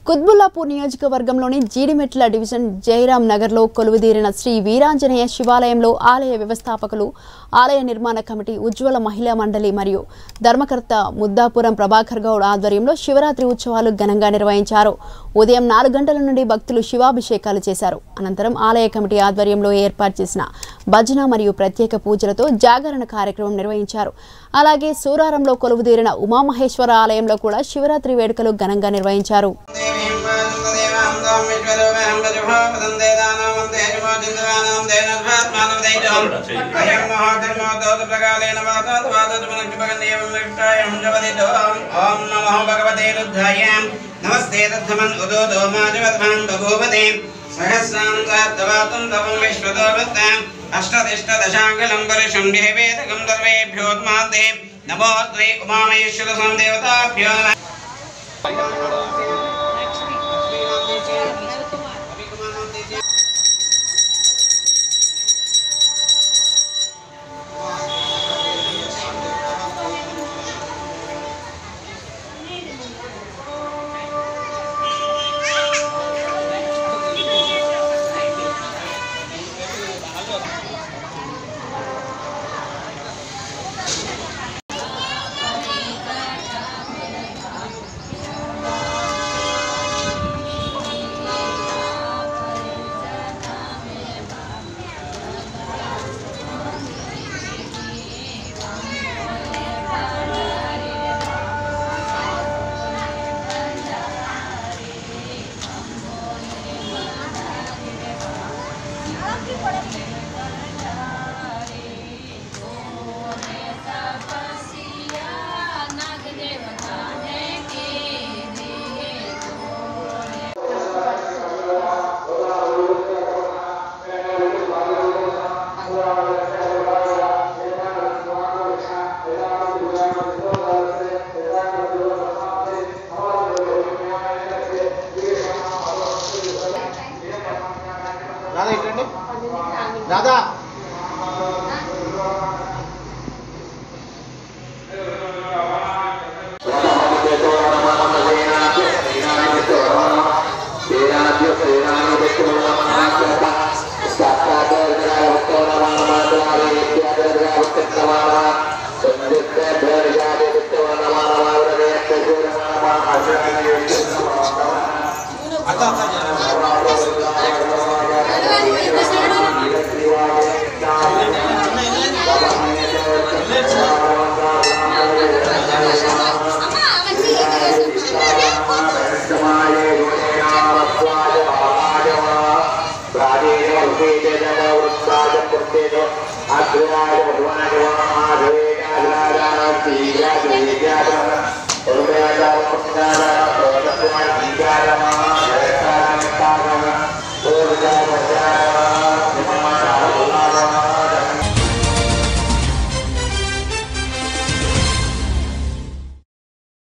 కుత్బుల్లాపూర్ నియోజకవర్గంలోని జీడిమెట్ల డివిజన్ జయరాం నగర్లో కొలువుదీరిన శ్రీ వీరాంజనేయ శివాలయంలో ఆలయ వ్యవస్థాపకులు ఆలయ నిర్మాణ కమిటీ ఉజ్వల మహిళా మండలి మరియు ధర్మకర్త ముద్దాపురం ప్రభాకర్ గౌడ్ ఆధ్వర్యంలో శివరాత్రి ఉత్సవాలు ఘనంగా నిర్వహించారు ఉదయం నాలుగు గంటల నుండి భక్తులు శివాభిషేకాలు చేశారు అనంతరం ఆలయ కమిటీ ఆధ్వర్యంలో ఏర్పాటు చేసిన భజన మరియు ప్రత్యేక పూజలతో జాగరణ కార్యక్రమం నిర్వహించారు అలాగే సూరారంలో కొలువుదీరిన ఉమామహేశ్వర ఆలయంలో కూడా శివరాత్రి వేడుకలు ఘనంగా నిర్వహించారు దేవీం పార్వతీదేవాం దాం విశ్వరూపాం ప్రతిభాపదం దేదానాం వందే జమోజిందవానాం దేనర్భాత్మానం దైతం అయం మహాధర్మో దోత ప్రకాలేన వాతాత్ వాతత్ మనక్షపగందేవం విష్టాయం జవదిదోం ఓం నమో భగవతే రుద్ధాయ నమస్తే తద్ధమన్ ఉదో దోమాజవద్భాం బభూవతే సహస్రాం సార్ధవాతం తవం విశ్వదోవత్తాం అష్టదిష్టదశాంగలం పరుషం దేవేదకం సర్వేభ్యోత్మాదే నమో శ్రీ ఉమామేశ్వర సందేవతాభ్యో నమః రాధా ఇట్లండి రాధా అగ్రాయ